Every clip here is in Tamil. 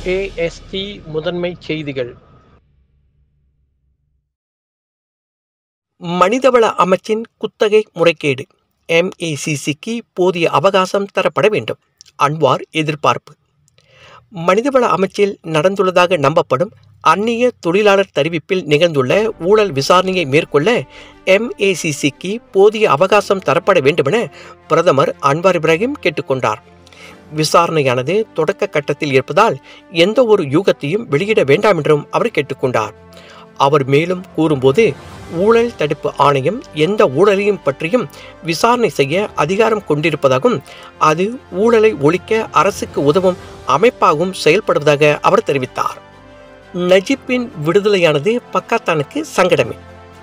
ஏஎஸ்டி முதன்மைச் செய்திகள் மனிதவள அமைச்சின் குத்தகை முறைகேடு எம்ஏசிசிக்கு போதிய அவகாசம் தரப்பட வேண்டும் அன்வார் எதிர்பார்ப்பு மனிதவள அமைச்சில் நடந்துள்ளதாக நம்பப்படும் அந்நிய தொழிலாளர் தெரிவிப்பில் நிகழ்ந்துள்ள ஊழல் விசாரணையை மேற்கொள்ள எம்ஏசிசிக்கு போதிய அவகாசம் தரப்பட வேண்டுமென பிரதமர் அன்வார் இப்ராஹிம் கேட்டுக்கொண்டார் விசாரணையானது தொடக்க கட்டத்தில் இருப்பதால் எந்த ஒரு யூகத்தையும் வெளியிட வேண்டாம் என்றும் அவர் கேட்டுக்கொண்டார் அவர் மேலும் கூறும்போது ஊழல் தடுப்பு ஆணையம் எந்த ஊழலையும் பற்றியும் விசாரணை செய்ய அதிகாரம் கொண்டிருப்பதாகவும் அது ஊழலை ஒழிக்க அரசுக்கு உதவும் அமைப்பாகவும் செயல்படுவதாக அவர் தெரிவித்தார் நஜிப்பின் விடுதலையானது பக்காத்தானுக்கு சங்கடமே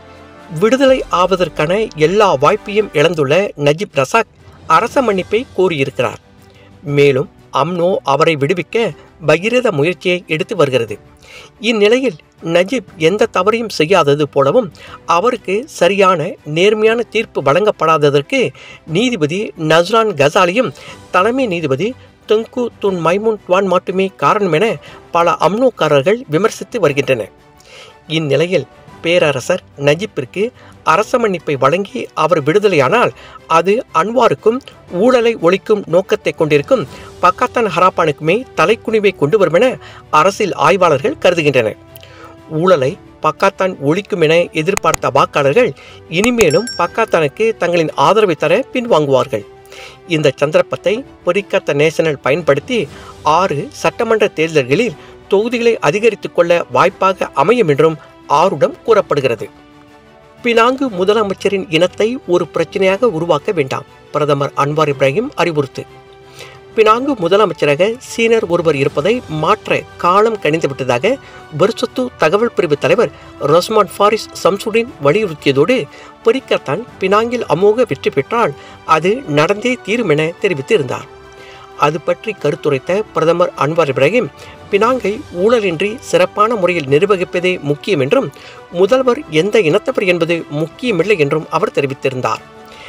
விடுதலை ஆவதற்கான எல்லா வாய்ப்பையும் இழந்துள்ள நஜிப் ரசாக் அரச மன்னிப்பை கோரியிருக்கிறார் மேலும் அம்னோ அவரை விடுவிக்க பகிரத முயற்சியை எடுத்து வருகிறது இந்நிலையில் நஜிப் எந்த தவறையும் செய்யாதது போலவும் அவருக்கு சரியான நேர்மையான தீர்ப்பு வழங்கப்படாததற்கு நீதிபதி நஸ்ரான் கசாலியும் தலைமை நீதிபதி தொங்கு துன் மைமுன் டுவான் மட்டுமே காரணம் என பல அம்னோக்காரர்கள் விமர்சித்து வருகின்றனர் இந்நிலையில் பேரரசர் நஜிப்பிற்கு அரச மன்னிப்பை வழங்கி அவர் விடுதலையானால் அது அன்வாருக்கும் ஊழலை ஒழிக்கும் நோக்கத்தை கொண்டிருக்கும் பக்காத்தான் ஹராப்பானுக்குமே தலைக்குனிவை கொண்டு வரும் என அரசியல் ஆய்வாளர்கள் கருதுகின்றனர் ஊழலை பக்காத்தான் ஒழிக்கும் என எதிர்பார்த்த வாக்காளர்கள் இனிமேலும் பக்காத்தானுக்கு தங்களின் ஆதரவை தர பின்வாங்குவார்கள் இந்த சந்தர்ப்பத்தை பொரிக்கத்த நேஷனல் பயன்படுத்தி ஆறு சட்டமன்ற தேர்தல்களில் தொகுதிகளை அதிகரித்துக் கொள்ள வாய்ப்பாக அமையும் என்றும் ஆருடம் கூறப்படுகிறது பினாங்கு முதலமைச்சரின் இனத்தை ஒரு பிரச்சனையாக உருவாக்க வேண்டாம் பிரதமர் அன்வார் இப்ராஹிம் அறிவுறுத்து பினாங்கு முதலமைச்சராக சீனர் ஒருவர் இருப்பதை மாற்ற காலம் கணிந்துவிட்டதாக பெர்சத்து தகவல் பிரிவு தலைவர் ரஸ்மான் ஃபாரிஸ் சம்சுடின் வலியுறுத்தியதோடு பொரிக்கத்தான் பினாங்கில் அமோக வெற்றி பெற்றால் அது நடந்தே தீரும் என தெரிவித்திருந்தார் அது பற்றி கருத்துரைத்த பிரதமர் அன்வார் இப்ராஹிம் பினாங்கை ஊழலின்றி சிறப்பான முறையில் நிர்வகிப்பதே முக்கியம் என்றும் முதல்வர் எந்த இனத்தவர் என்பது முக்கியமில்லை என்றும் அவர் தெரிவித்திருந்தார்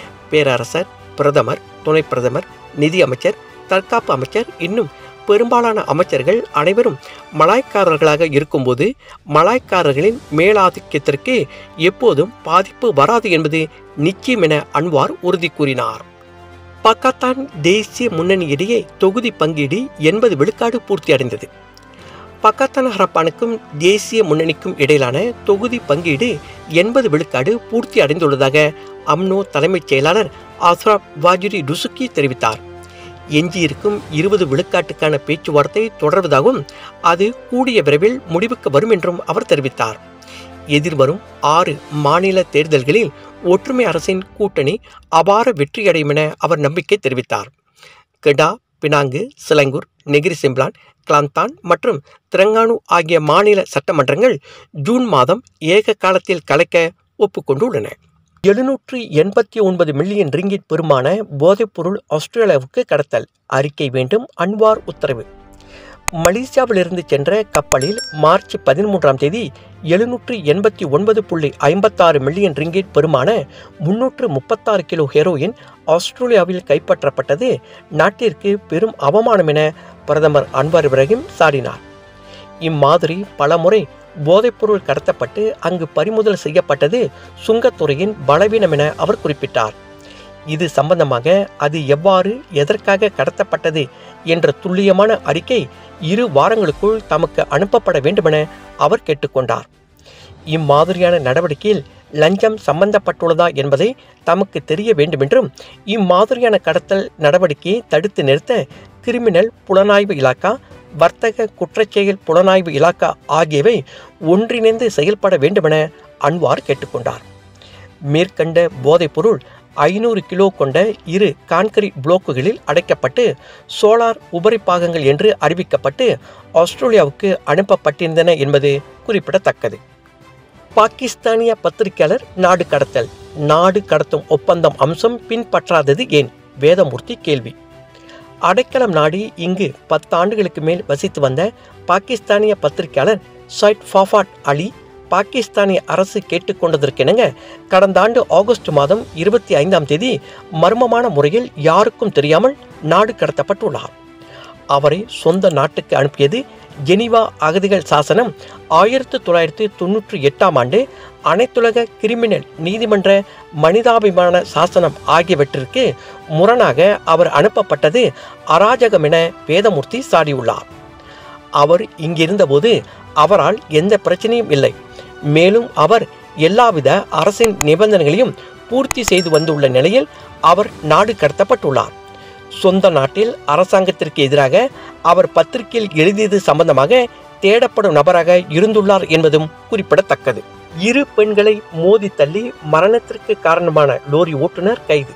பேரரசர் பிரதமர் துணை பிரதமர் நிதி அமைச்சர் தற்காப்பு அமைச்சர் இன்னும் பெரும்பாலான அமைச்சர்கள் அனைவரும் மலாய்க்காரர்களாக இருக்கும்போது மலாய்க்காரர்களின் மேலாதிக்கத்திற்கு எப்போதும் பாதிப்பு வராது என்பது நிச்சயம் என அன்வார் உறுதி கூறினார் பக்காத்தான் தேசிய முன்னணியிடையே தொகுதி பங்கீடு எண்பது விழுக்காடு பூர்த்தி அடைந்தது பக்காத்தான் ஹரப்பானுக்கும் தேசிய முன்னணிக்கும் இடையிலான தொகுதி பங்கீடு எண்பது விழுக்காடு பூர்த்தி அடைந்துள்ளதாக அம்னோ தலைமைச் செயலாளர் ஆஸ்ராப் வாஜுரி டுசுக்கி தெரிவித்தார் எஞ்சியிருக்கும் இருபது விழுக்காட்டுக்கான பேச்சுவார்த்தை தொடர்வதாகவும் அது கூடிய விரைவில் முடிவுக்கு வரும் என்றும் அவர் தெரிவித்தார் எதிர்வரும் ஆறு மாநில தேர்தல்களில் ஒற்றுமை அரசின் கூட்டணி அபார வெற்றியடையும் என அவர் நம்பிக்கை தெரிவித்தார் Kedah Penang Selangor Negeri Sembilan Kelantan மற்றும் திரங்கானு ஆகிய மாநில சட்டமன்றங்கள் ஜூன் மாதம் ஏக காலத்தில் கலைக்க ஒப்புக்கொண்டுள்ளன எழுநூற்று எண்பத்தி ஒன்பது மில்லியன் ரிங்கிட் பெருமான போதைப்பொருள் ஆஸ்திரேலியாவுக்கு கடத்தல் அறிக்கை வேண்டும் அன்வார் உத்தரவு மலேசியாவிலிருந்து சென்ற கப்பலில் மார்ச் பதிமூன்றாம் தேதி எழுநூற்று எண்பத்தி ஒன்பது புள்ளி ஐம்பத்தாறு மில்லியன் ரிங்கிட் பெருமான முன்னூற்று முப்பத்தாறு கிலோ ஹெரோயின் ஆஸ்திரேலியாவில் கைப்பற்றப்பட்டது நாட்டிற்கு பெரும் அவமானம் என பிரதமர் அன்வார் இப்ராஹிம் சாடினார் இம்மாதிரி பலமுறை போதைப்பொருள் கடத்தப்பட்டு அங்கு பறிமுதல் செய்யப்பட்டது சுங்கத்துறையின் பலவீனம் என அவர் குறிப்பிட்டார் இது சம்பந்தமாக அது எவ்வாறு எதற்காக கடத்தப்பட்டது என்ற துல்லியமான அறிக்கை இரு வாரங்களுக்குள் தமக்கு அனுப்பப்பட வேண்டுமென அவர் கேட்டுக்கொண்டார் இம்மாதிரியான நடவடிக்கையில் லஞ்சம் சம்பந்தப்பட்டுள்ளதா என்பதை தமக்கு தெரிய வேண்டுமென்றும் இம்மாதிரியான கடத்தல் நடவடிக்கையை தடுத்து நிறுத்த கிரிமினல் புலனாய்வு இலாக்கா வர்த்தக குற்றச்செயல் புலனாய்வு இலாக்கா ஆகியவை ஒன்றிணைந்து செயல்பட வேண்டுமென அன்வார் கேட்டுக்கொண்டார் மேற்கண்ட போதைப்பொருள் ஐநூறு கிலோ கொண்ட இரு கான்கிரீட் புளோக்குகளில் அடைக்கப்பட்டு சோலார் உபரி பாகங்கள் என்று அறிவிக்கப்பட்டு ஆஸ்திரேலியாவுக்கு அனுப்பப்பட்டிருந்தன என்பது குறிப்பிடத்தக்கது பாகிஸ்தானிய பத்திரிகையாளர் நாடு கடத்தல் நாடு கடத்தும் ஒப்பந்தம் அம்சம் பின்பற்றாதது ஏன் வேதமூர்த்தி கேள்வி அடைக்கலம் நாடி இங்கு பத்தாண்டுகளுக்கு மேல் வசித்து வந்த பாகிஸ்தானிய பத்திரிகையாளர் சைட் ஃபாஃபாட் அலி பாகிஸ்தானிய அரசு கேட்டுக்கொண்டதற்கெனங்க கடந்த ஆண்டு ஆகஸ்ட் மாதம் இருபத்தி ஐந்தாம் தேதி மர்மமான முறையில் யாருக்கும் தெரியாமல் நாடு கடத்தப்பட்டுள்ளார் அவரை சொந்த நாட்டுக்கு அனுப்பியது ஜெனீவா அகதிகள் சாசனம் ஆயிரத்து தொள்ளாயிரத்து தொன்னூற்றி எட்டாம் ஆண்டு அனைத்துலக கிரிமினல் நீதிமன்ற மனிதாபிமான சாசனம் ஆகியவற்றிற்கு முரணாக அவர் அனுப்பப்பட்டது அராஜகம் என வேதமூர்த்தி சாடியுள்ளார் அவர் இங்கிருந்தபோது அவரால் எந்த பிரச்சனையும் இல்லை மேலும் அவர் எல்லாவித அரசின் நிபந்தனைகளையும் பூர்த்தி செய்து வந்துள்ள நிலையில் அவர் நாடு கடத்தப்பட்டுள்ளார் சொந்த நாட்டில் அரசாங்கத்திற்கு எதிராக அவர் பத்திரிகையில் எழுதியது சம்பந்தமாக தேடப்படும் நபராக இருந்துள்ளார் என்பதும் குறிப்பிடத்தக்கது இரு பெண்களை மோதி தள்ளி மரணத்திற்கு காரணமான லோரி ஓட்டுநர் கைது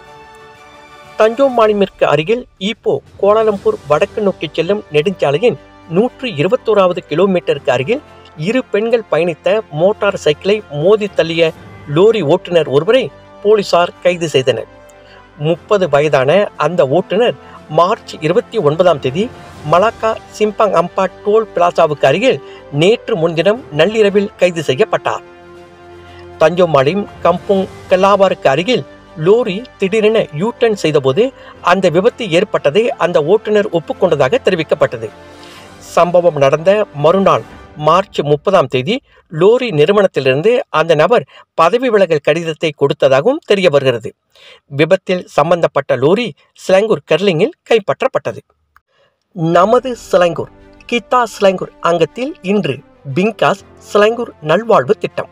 தஞ்சோமானிமிற்கு அருகில் ஈப்போ கோலாலம்பூர் வடக்கு நோக்கி செல்லும் நெடுஞ்சாலையின் நூற்று இருபத்தோராவது கிலோமீட்டருக்கு அருகில் இரு பெண்கள் பயணித்த மோட்டார் சைக்கிளை மோதி தள்ளிய லோரி ஓட்டுநர் ஒருவரை போலீசார் கைது செய்தனர் முப்பது வயதான அந்த ஓட்டுநர் மார்ச் இருபத்தி ஒன்பதாம் தேதி மலாக்கா சிம்பங் அம்பா டோல் பிளாசாவுக்கு அருகில் நேற்று முன்தினம் நள்ளிரவில் கைது செய்யப்பட்டார் தஞ்சோமாலிம் கம்புங் கல்லாவாருக்கு அருகில் லோரி திடீரென யூ டர்ன் செய்தபோது அந்த விபத்து ஏற்பட்டதை அந்த ஓட்டுநர் ஒப்புக்கொண்டதாக தெரிவிக்கப்பட்டது சம்பவம் நடந்த மறுநாள் மார்ச் முப்பதாம் தேதி லோரி நிறுவனத்திலிருந்து அந்த நபர் பதவி விலகல் கடிதத்தை கொடுத்ததாகவும் தெரிய வருகிறது விபத்தில் சம்பந்தப்பட்ட லோரி சிலங்கூர் கர்லிங்கில் கைப்பற்றப்பட்டது நமது சிலங்கூர் கித்தா சிலங்கூர் அங்கத்தில் இன்று பிங்காஸ் சிலங்கூர் நல்வாழ்வு திட்டம்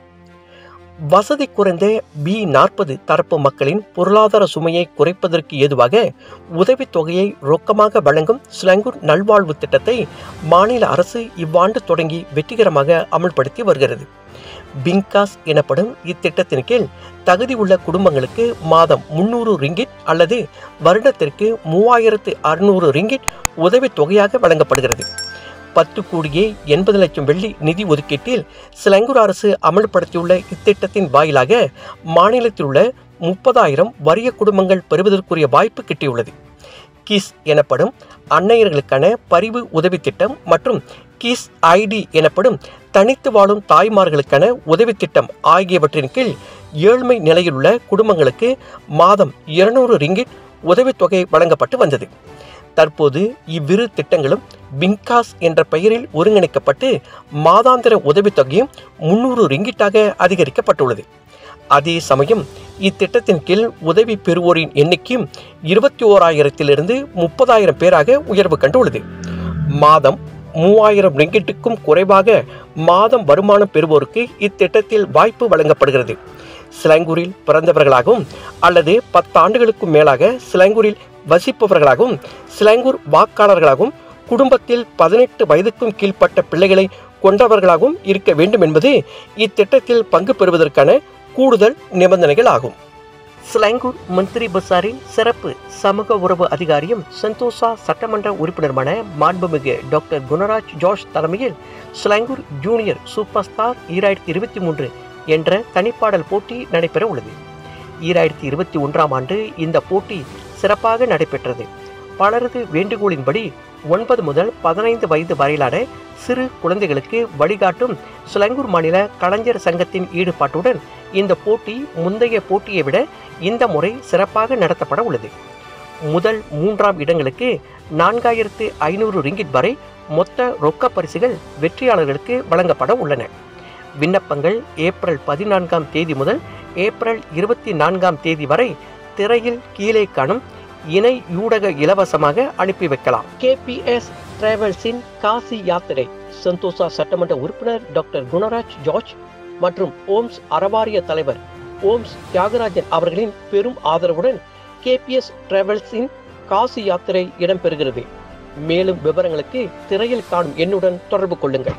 வசதி குறைந்த பி நாற்பது தரப்பு மக்களின் பொருளாதார சுமையை குறைப்பதற்கு ஏதுவாக உதவித்தொகையை ரொக்கமாக வழங்கும் சிலங்கூர் நல்வாழ்வு திட்டத்தை மாநில அரசு இவ்வாண்டு தொடங்கி வெற்றிகரமாக அமல்படுத்தி வருகிறது பிங்காஸ் எனப்படும் இத்திட்டத்தின் கீழ் தகுதி உள்ள குடும்பங்களுக்கு மாதம் முன்னூறு ரிங்கிட் அல்லது வருடத்திற்கு மூவாயிரத்து அறுநூறு ரிங்கிட் உதவித்தொகையாக வழங்கப்படுகிறது பத்து கோடியே எண்பது லட்சம் வெள்ளி நிதி ஒதுக்கீட்டில் சிலங்கூர் அரசு அமல்படுத்தியுள்ள இத்திட்டத்தின் வாயிலாக மாநிலத்தில் உள்ள முப்பதாயிரம் வறிய குடும்பங்கள் பெறுவதற்குரிய வாய்ப்பு கிட்டியுள்ளது கிஸ் எனப்படும் அன்னையர்களுக்கான பரிவு உதவி திட்டம் மற்றும் கிஸ் ஐடி எனப்படும் தனித்து வாழும் தாய்மார்களுக்கான உதவி திட்டம் ஆகியவற்றின் கீழ் ஏழ்மை நிலையில் உள்ள குடும்பங்களுக்கு மாதம் இருநூறு ரிங்கிட் உதவித்தொகை வழங்கப்பட்டு வந்தது தற்போது இவ்விரு திட்டங்களும் பிங்காஸ் என்ற பெயரில் ஒருங்கிணைக்கப்பட்டு மாதாந்திர உதவித்தொகையும் முன்னூறு ரிங்கிட்டாக அதிகரிக்கப்பட்டுள்ளது அதே சமயம் இத்திட்டத்தின் கீழ் உதவி பெறுவோரின் எண்ணிக்கையும் இருபத்தி ஓராயிரத்திலிருந்து முப்பதாயிரம் பேராக உயர்வு கண்டுள்ளது மாதம் மூவாயிரம் ரிங்கிட்டுக்கும் குறைவாக மாதம் வருமானம் பெறுவோருக்கு இத்திட்டத்தில் வாய்ப்பு வழங்கப்படுகிறது சிலங்கூரில் பிறந்தவர்களாகவும் அல்லது பத்தாண்டுகளுக்கும் மேலாக சிலங்கூரில் வசிப்பவர்களாகவும் சிலங்கூர் வாக்காளர்களாகவும் குடும்பத்தில் பதினெட்டு வயதுக்கும் கீழ்ப்பட்ட பிள்ளைகளை கொண்டவர்களாகவும் இருக்க வேண்டும் என்பது இத்திட்டத்தில் பங்கு பெறுவதற்கான கூடுதல் நிபந்தனைகள் ஆகும் ஸ்லாங்கூர் மந்திரி பசாரின் சிறப்பு சமூக உறவு அதிகாரியும் சந்தோஷா சட்டமன்ற உறுப்பினருமான மாண்புமிகு டாக்டர் குணராஜ் ஜோஷ் தலைமையில் ஸ்லாங்கூர் ஜூனியர் சூப்பர் ஸ்டார் ஈராயிரத்தி இருபத்தி மூன்று என்ற தனிப்பாடல் போட்டி நடைபெற உள்ளது ஈராயிரத்தி இருபத்தி ஒன்றாம் ஆண்டு இந்த போட்டி சிறப்பாக நடைபெற்றது பலரது வேண்டுகோளின்படி ஒன்பது முதல் பதினைந்து வயது வரையிலான சிறு குழந்தைகளுக்கு வழிகாட்டும் சிலங்கூர் மாநில கலைஞர் சங்கத்தின் ஈடுபாட்டுடன் இந்த போட்டி முந்தைய போட்டியை விட இந்த முறை சிறப்பாக நடத்தப்பட உள்ளது முதல் மூன்றாம் இடங்களுக்கு நான்காயிரத்து ஐநூறு ரிங்கிட் வரை மொத்த ரொக்க பரிசுகள் வெற்றியாளர்களுக்கு வழங்கப்பட உள்ளன விண்ணப்பங்கள் ஏப்ரல் பதினான்காம் தேதி முதல் ஏப்ரல் இருபத்தி நான்காம் தேதி வரை திரையில் கீழே காணும் இணை ஊடக இலவசமாக அனுப்பி வைக்கலாம் கேபிஎஸ் டிராவல்ஸின் காசி யாத்திரை சந்தோஷா சட்டமன்ற உறுப்பினர் டாக்டர் குணராஜ் ஜார்ஜ் மற்றும் ஓம்ஸ் அறவாரிய தலைவர் ஓம்ஸ் தியாகராஜன் அவர்களின் பெரும் ஆதரவுடன் கேபிஎஸ் டிராவல்ஸின் காசி யாத்திரை இடம்பெறுகிறது மேலும் விவரங்களுக்கு திரையில் காணும் எண்ணுடன் தொடர்பு கொள்ளுங்கள்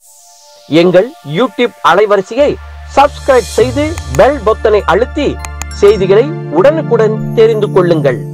எங்கள் யூடியூப் அலைவரிசையை சப்ஸ்கிரைப் செய்து பெல் பொத்தனை அழுத்தி செய்திகளை உடனுக்குடன் தெரிந்து கொள்ளுங்கள்